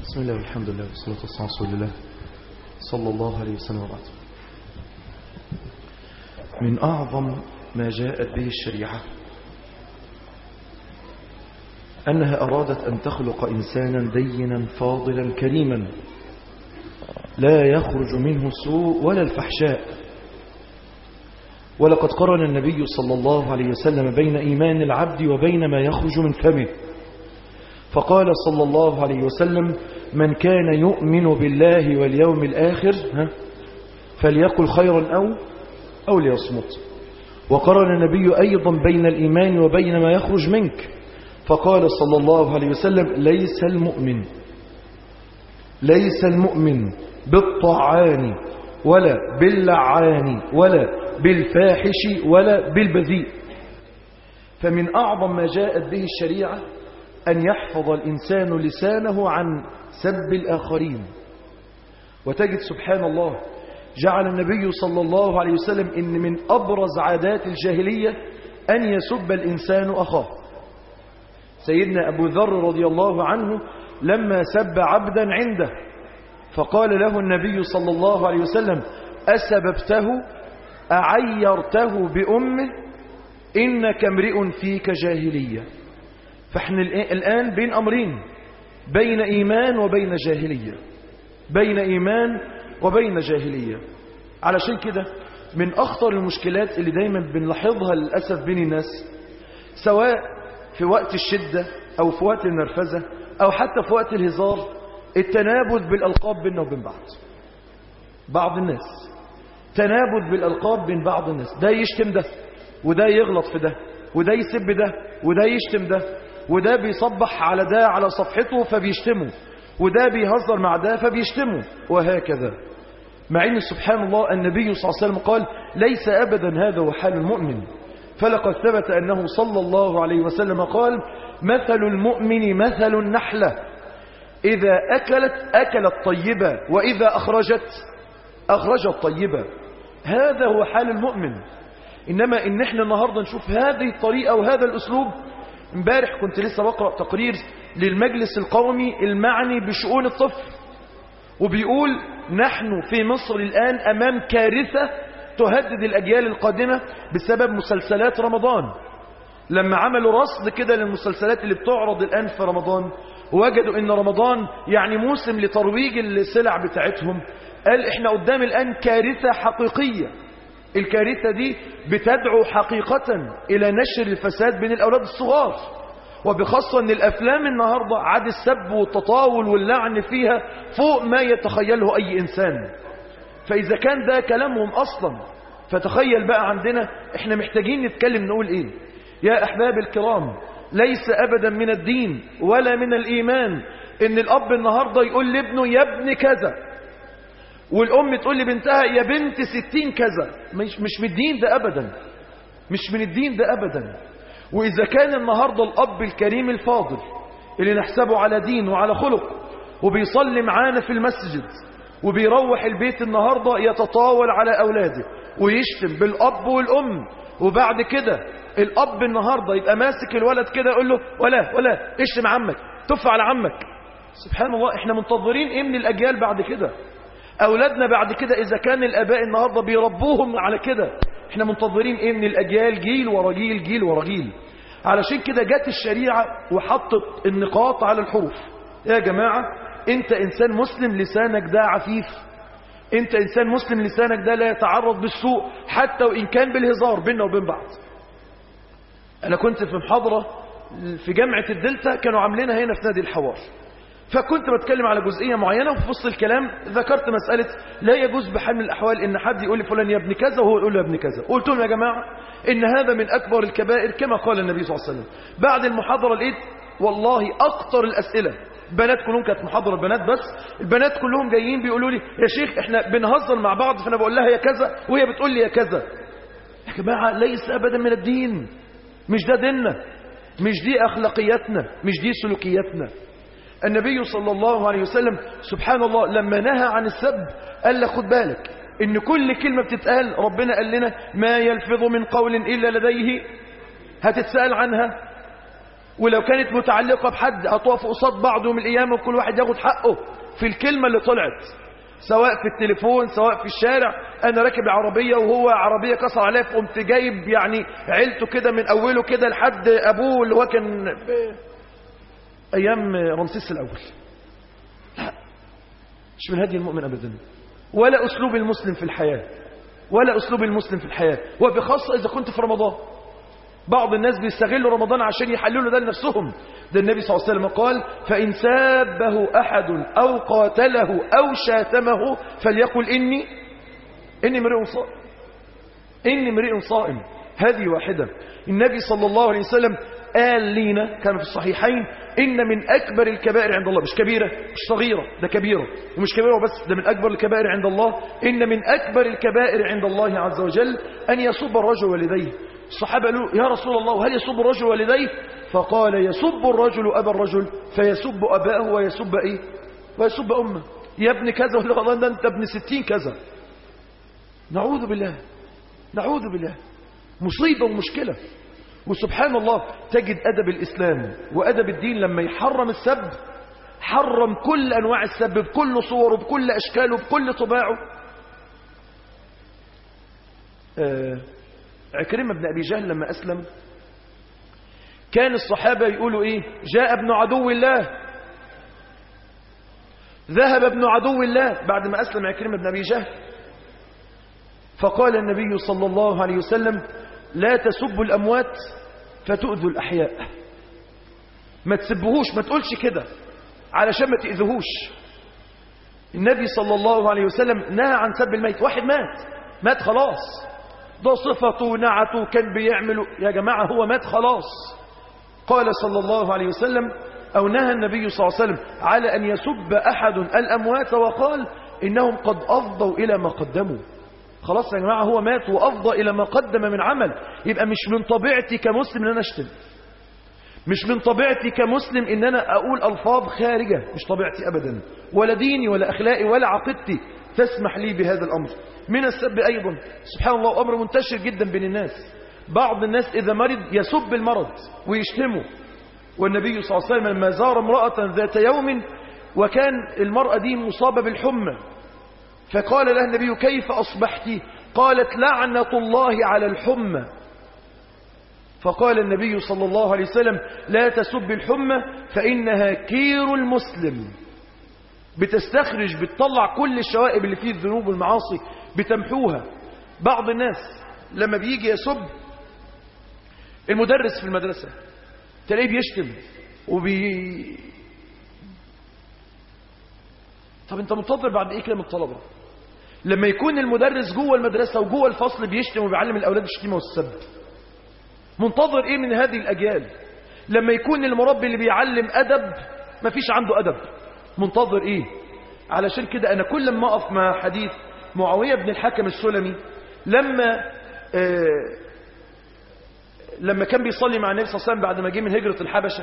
بسم الله والحمد لله والصلاة والسلام على رسول الله صلى الله عليه وسلم وبعد من أعظم ما جاءت به الشريعة أنها أرادت أن تخلق إنسانا دينا فاضلا كريما لا يخرج منه السوء ولا الفحشاء ولقد قرن النبي صلى الله عليه وسلم بين إيمان العبد وبين ما يخرج من فمه فقال صلى الله عليه وسلم من كان يؤمن بالله واليوم الآخر ها فليقل خيرا أو أو ليصمت وقرن النبي أيضا بين الإيمان وبين ما يخرج منك فقال صلى الله عليه وسلم ليس المؤمن ليس المؤمن بالطعان ولا باللعان ولا بالفاحش ولا بالبذيء فمن أعظم ما جاءت به الشريعة أن يحفظ الإنسان لسانه عن سب الآخرين وتجد سبحان الله جعل النبي صلى الله عليه وسلم إن من أبرز عادات الجاهلية أن يسب الإنسان أخاه سيدنا أبو ذر رضي الله عنه لما سب عبدا عنده فقال له النبي صلى الله عليه وسلم أسببته أعيرته بأمه إنك امرئ فيك جاهلية فاحنا الآن بين أمرين بين إيمان وبين جاهلية بين إيمان وبين جاهلية علشان كده من أخطر المشكلات اللي دايما بنلاحظها للأسف بين الناس سواء في وقت الشدة أو في وقت النرفزة أو حتى في وقت الهزار التنابذ بالألقاب بيننا وبين بعض بعض الناس تنابذ بالألقاب بين بعض الناس ده يشتم ده وده يغلط في ده وده يسب ده وده يشتم ده وده بيصبح على ده على صفحته فبيشتمه وده بيهزر مع ده فبيشتمه وهكذا مع ان سبحان الله النبي صلى الله عليه وسلم قال ليس أبدا هذا هو حال المؤمن فلقد ثبت أنه صلى الله عليه وسلم قال مثل المؤمن مثل النحلة إذا أكلت أكلت طيبة وإذا أخرجت أخرجت طيبة هذا هو حال المؤمن إنما إن إحنا النهاردة نشوف هذه الطريقة وهذا الأسلوب امبارح كنت لسه بقرأ تقرير للمجلس القومي المعني بشؤون الطفل وبيقول نحن في مصر الآن أمام كارثة تهدد الأجيال القادمة بسبب مسلسلات رمضان لما عملوا رصد كده للمسلسلات اللي بتعرض الآن في رمضان وجدوا ان رمضان يعني موسم لترويج السلع بتاعتهم قال احنا قدام الآن كارثة حقيقية الكارثة دي بتدعو حقيقة إلى نشر الفساد بين الأولاد الصغار وبخاصة أن الأفلام النهاردة عاد السب والتطاول واللعن فيها فوق ما يتخيله أي إنسان فإذا كان ده كلامهم أصلا فتخيل بقى عندنا احنا محتاجين نتكلم نقول ايه يا أحباب الكرام ليس أبدا من الدين ولا من الإيمان ان الأب النهاردة يقول لابنه يا ابن كذا والأم تقول لبنتها يا بنت ستين كذا مش, مش من الدين ده أبدا مش من الدين ده أبدا وإذا كان النهاردة الأب الكريم الفاضل اللي نحسبه على دين وعلى خلق وبيصلي معانا في المسجد وبيروح البيت النهاردة يتطاول على أولاده ويشتم بالأب والأم وبعد كده الأب النهاردة يبقى ماسك الولد كده يقول له ولا ولا اشتم عمك تف على عمك سبحان الله احنا منتظرين ايه من الأجيال بعد كده أولادنا بعد كده إذا كان الآباء النهاردة بيربوهم على كده احنا منتظرين ايه من الأجيال جيل ورا جيل جيل ورا جيل علشان كده جت الشريعة وحطت النقاط على الحروف يا جماعة انت انسان مسلم لسانك ده عفيف انت انسان مسلم لسانك ده لا يتعرض بالسوء حتى وان كان بالهزار بيننا وبين بعض انا كنت في محاضرة في جامعة الدلتا كانوا عاملينها هنا في نادي الحوار فكنت بتكلم على جزئية معينة وفي وسط الكلام ذكرت مسألة لا يجوز بحال من الأحوال إن حد يقول لفلان يا ابن كذا وهو يقول له يا ابن كذا قلت لهم يا جماعة إن هذا من أكبر الكبائر كما قال النبي صلى الله عليه وسلم بعد المحاضرة لقيت والله أكتر الأسئلة بنات كلهم كانت محاضرة بنات بس البنات كلهم جايين بيقولوا لي يا شيخ احنا بنهزر مع بعض فانا بقول لها يا كذا وهي بتقول لي يا كذا يا جماعة ليس أبدا من الدين مش ده ديننا مش دي أخلاقياتنا مش دي سلوكياتنا النبي صلى الله عليه وسلم سبحان الله لما نهى عن السب قال لك خد بالك ان كل كلمة بتتقال ربنا قال لنا ما يلفظ من قول إلا لديه هتتسأل عنها ولو كانت متعلقة بحد هتقفوا قصاد بعض يوم القيامة وكل واحد ياخد حقه في الكلمة اللي طلعت سواء في التليفون سواء في الشارع انا راكب العربية وهو عربية كسر عليها فقمت جايب يعني عيلته كده من اوله كده لحد ابوه اللي هو كان ايام رمسيس الاول لا مش من هدي المؤمن ابدا ولا اسلوب المسلم في الحياة ولا اسلوب المسلم في الحياة وبخاصة اذا كنت في رمضان بعض الناس بيستغلوا رمضان عشان يحللوا ده لنفسهم ده النبي صلى الله عليه وسلم قال فإن سابه أحد أو قاتله أو شاتمه فليقل إني إني امرئ صائم إني امرئ صائم هذه واحدة النبي صلى الله عليه وسلم قال لينا كان في الصحيحين إن من أكبر الكبائر عند الله مش كبيرة مش صغيرة ده كبيرة ومش كبيرة بس ده من أكبر الكبائر عند الله إن من أكبر الكبائر عند الله عز وجل أن يصب الرجل والديه الصحابة قالوا يا رسول الله هل يسب الرجل والديه فقال يسب الرجل أبا الرجل فيسب أباه ويسب إيه ويسب أمه يا ابن كذا ولا والله ده أنت ابن ستين كذا نعوذ بالله نعوذ بالله مصيبة ومشكلة وسبحان الله تجد أدب الإسلام وأدب الدين لما يحرم السب حرم كل أنواع السب بكل صوره بكل أشكاله بكل طباعه آه عكرمة بن أبي جهل لما أسلم كان الصحابة يقولوا إيه جاء ابن عدو الله ذهب ابن عدو الله بعد ما أسلم عكرمة بن أبي جهل فقال النبي صلى الله عليه وسلم لا تسبوا الأموات فتؤذوا الأحياء ما تسبهوش ما تقولش كده علشان ما تأذهوش النبي صلى الله عليه وسلم نهى عن سب الميت واحد مات مات خلاص ده صفته نعته كان بيعمله يا جماعة هو مات خلاص قال صلى الله عليه وسلم أو نهى النبي صلى الله عليه وسلم على أن يسب أحد الأموات وقال إنهم قد أفضوا إلى ما قدموا خلاص يا جماعة هو مات وأفضى إلى ما قدم من عمل يبقى مش من طبيعتي كمسلم أن أنا أشتم مش من طبيعتي كمسلم ان انا اقول الفاظ خارجة مش طبيعتي ابدا ولا ديني ولا اخلاقي ولا عقيدتي تسمح لي بهذا الامر من السب ايضا سبحان الله امر منتشر جدا بين الناس بعض الناس اذا مرض يسب المرض ويشتمه والنبي صلى الله عليه وسلم لما زار امرأة ذات يوم وكان المرأة دي مصابة بالحمى فقال لها النبي كيف أصبحت قالت لعنة الله على الحمى فقال النبي صلى الله عليه وسلم لا تسب الحمى فإنها كير المسلم بتستخرج بتطلع كل الشوائب اللي فيه الذنوب والمعاصي بتمحوها بعض الناس لما بيجي يسب المدرس في المدرسة تلاقيه بيشتم وبي طب انت منتظر بعد ايه كده من الطلبة لما يكون المدرس جوه المدرسة وجوه الفصل بيشتم وبيعلم الأولاد الشتيمة والسب منتظر ايه من هذه الأجيال لما يكون المربي اللي بيعلم أدب مفيش عنده أدب منتظر ايه علشان كده أنا كل ما أقف مع حديث معاوية بن الحكم السلمي لما آه لما كان بيصلي مع النبي صلى الله عليه وسلم بعد ما جه من هجرة الحبشة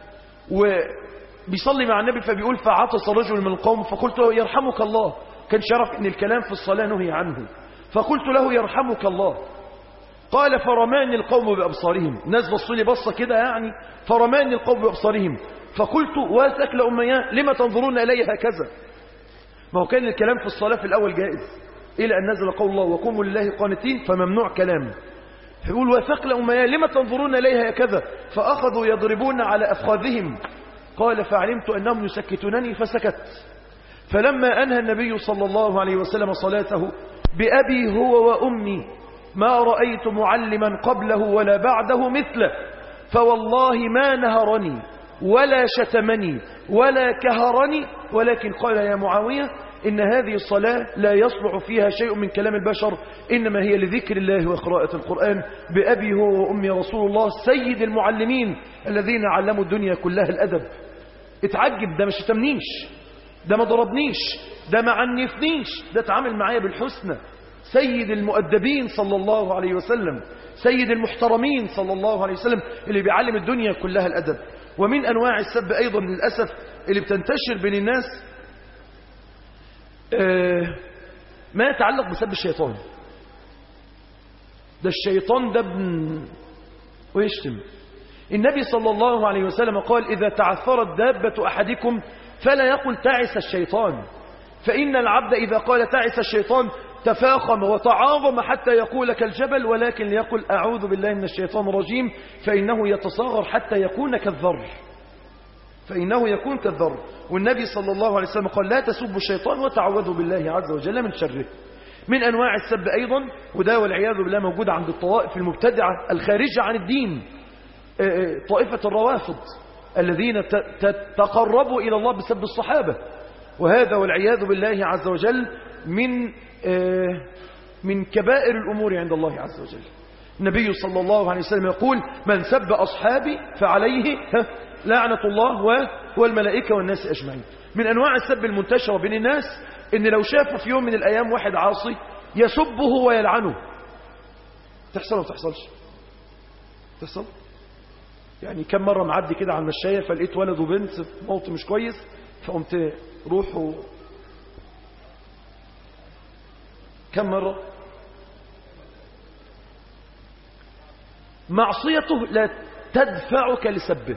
وبيصلي مع النبي فبيقول فعطس رجل من القوم فقلت له يرحمك الله كانش يعرف ان الكلام في الصلاة نهي عنه فقلت له يرحمك الله قال فرماني القوم بأبصارهم ناس بصوا لي بصة كده يعني فرماني القوم بأبصارهم فقلت واسأك لأمياء لما تنظرون إلي هكذا ما هو كان الكلام في الصلاة في الأول جائز إلى أن نزل قول الله وقوموا لله قانتين فممنوع كلام يقول وثقل أمياء لما تنظرون إليها هكذا فأخذوا يضربون على أفخاذهم قال فعلمت أنهم يسكتونني فسكت فلما أنهى النبي صلى الله عليه وسلم صلاته بأبي هو وأمي ما رأيت معلما قبله ولا بعده مثله فوالله ما نهرني ولا شتمني ولا كهرني ولكن قال يا معاوية إن هذه الصلاة لا يصلح فيها شيء من كلام البشر إنما هي لذكر الله وقراءة القرآن بأبي هو وأمي رسول الله سيد المعلمين الذين علموا الدنيا كلها الأدب اتعجب ده مش شتمنيش ده ما ضربنيش ده ما عنفنيش ده اتعامل معايا بالحسنى سيد المؤدبين صلى الله عليه وسلم سيد المحترمين صلى الله عليه وسلم اللي بيعلم الدنيا كلها الأدب ومن أنواع السب أيضا للأسف اللي بتنتشر بين الناس ما يتعلق بسب الشيطان ده الشيطان ده ابن ويشتم النبي صلى الله عليه وسلم قال إذا تعثرت دابة أحدكم فلا يقل تعس الشيطان فإن العبد إذا قال تعس الشيطان تفاخم وتعاظم حتى يقول كالجبل ولكن ليقل أعوذ بالله من الشيطان الرجيم فإنه يتصاغر حتى يكون كالذر فإنه يكون كالذر والنبي صلى الله عليه وسلم قال لا تسبوا الشيطان وتعوذوا بالله عز وجل من شره من أنواع السب أيضا وده والعياذ بالله موجود عند الطوائف المبتدعة الخارجة عن الدين طائفة الروافض الذين تقربوا إلى الله بسب الصحابة وهذا والعياذ بالله عز وجل من من كبائر الأمور عند الله عز وجل النبي صلى الله عليه وسلم يقول من سب أصحابي فعليه لعنة الله والملائكة والناس أجمعين من أنواع السب المنتشرة بين الناس إن لو شافوا في يوم من الأيام واحد عاصي يسبه ويلعنه تحصل ولا تحصلش تحصل يعني كم مرة معدي كده على المشاية فلقيت ولد وبنت في موطن مش كويس فقمت روحوا كم مرة معصيته لا تدفعك لسبه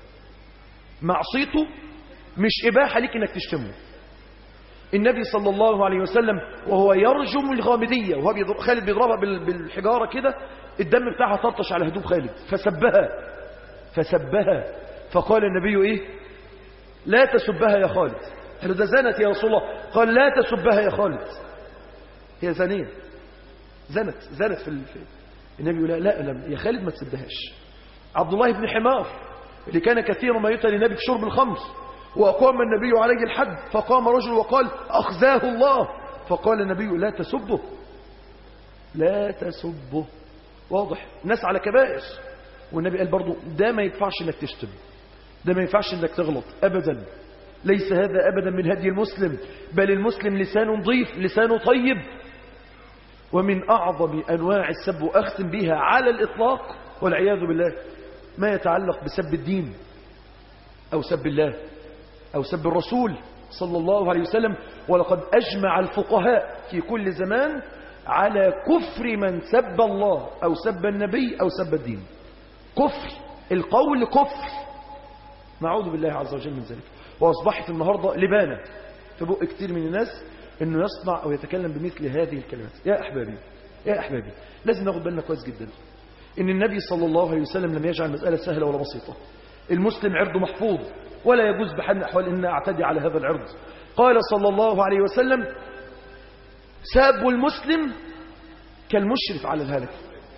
معصيته مش إباحة لك إنك تشتمه النبي صلى الله عليه وسلم وهو يرجم الغامدية وهو بيضرب خالد بيضربها بالحجارة كده الدم بتاعها طرطش على هدوم خالد فسبها فسبها فقال النبي ايه لا تسبها يا خالد قال ده زنت يا رسول الله قال لا تسبها يا خالد هي زانية زنت زنت في الفيلم النبي يقول لا لا يا خالد ما تسبهاش عبد الله بن حمار اللي كان كثيرا ما يؤتى للنبي بشرب الخمر وأقام النبي عليه الحد فقام رجل وقال أخزاه الله فقال النبي لا تسبه لا تسبه واضح الناس على كبائر والنبي قال برضو ده ما ينفعش انك تشتم ده ما ينفعش انك تغلط ابدا ليس هذا ابدا من هدي المسلم بل المسلم لسانه نظيف لسانه طيب ومن اعظم انواع السب واختم بها على الاطلاق والعياذ بالله ما يتعلق بسب الدين او سب الله او سب الرسول صلى الله عليه وسلم ولقد اجمع الفقهاء في كل زمان على كفر من سب الله او سب النبي او سب الدين كفر القول كفر نعوذ بالله عز وجل من ذلك وأصبحت النهاردة لبانة في بق كتير من الناس أنه يصنع أو يتكلم بمثل هذه الكلمات يا أحبابي يا أحبابي لازم ناخد بالنا كويس جدا إن النبي صلى الله عليه وسلم لم يجعل المسألة سهلة ولا بسيطة المسلم عرضه محفوظ ولا يجوز بحال من الأحوال أن أعتدي على هذا العرض قال صلى الله عليه وسلم ساب المسلم كالمشرف على الهلكة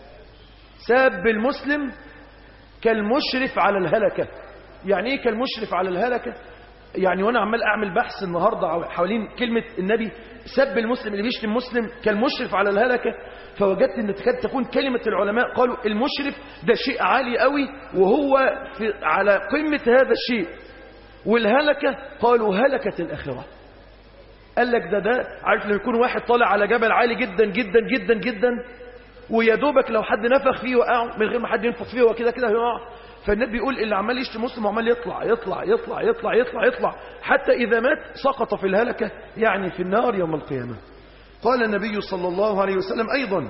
ساب المسلم كالمشرف على الهلكة يعني ايه كالمشرف على الهلكة يعني وانا عمال اعمل بحث النهاردة حوالين كلمة النبي سب المسلم اللي بيشتم مسلم كالمشرف على الهلكة فوجدت ان تكاد تكون كلمة العلماء قالوا المشرف ده شيء عالي قوي وهو في على قمة هذا الشيء والهلكة قالوا هلكة الآخرة قال لك ده ده عارف لما يكون واحد طالع على جبل عالي جدا جدا جدا جدا ويا دوبك لو حد نفخ فيه وقع من غير ما حد ينفخ فيه وكده كده هيقع فالنبي بيقول اللي عمال يشتم مسلم وعمال يطلع يطلع يطلع يطلع يطلع يطلع حتى إذا مات سقط في الهلكة يعني في النار يوم القيامة قال النبي صلى الله عليه وسلم أيضا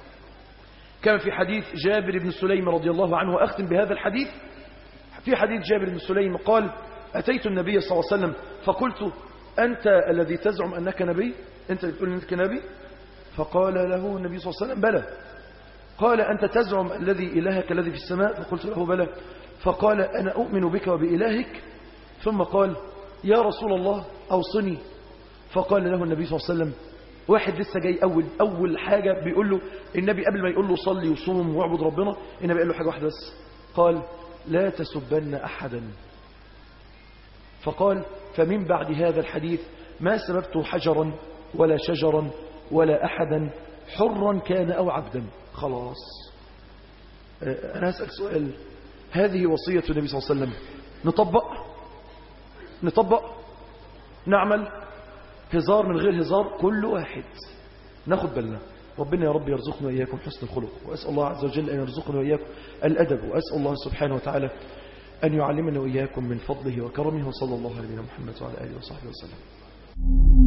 كان في حديث جابر بن سليم رضي الله عنه وأختم بهذا الحديث في حديث جابر بن سليم قال أتيت النبي صلى الله عليه وسلم فقلت أنت الذي تزعم أنك نبي أنت اللي بتقول أنك نبي فقال له النبي صلى الله عليه وسلم بلى قال أنت تزعم الذي إلهك الذي في السماء فقلت له بلى فقال أنا أؤمن بك وبإلهك ثم قال يا رسول الله أوصني فقال له النبي صلى الله عليه وسلم واحد لسه جاي أول أول حاجة بيقول له النبي قبل ما يقول له صلي وصوم واعبد ربنا النبي قال له حاجة واحدة بس قال لا تسبن أحدا فقال فمن بعد هذا الحديث ما سببت حجرا ولا شجرا ولا أحدا حرا كان أو عبدا خلاص أنا أسأل سؤال هذه وصية النبي صلى الله عليه وسلم نطبق نطبق نعمل هزار من غير هزار كل واحد ناخد بالنا ربنا يا رب يرزقنا وإياكم حسن الخلق وأسأل الله عز وجل أن يرزقنا وإياكم الأدب وأسأل الله سبحانه وتعالى أن يعلمنا وإياكم من فضله وكرمه وصلى الله على نبينا محمد وعلى آله وصحبه وسلم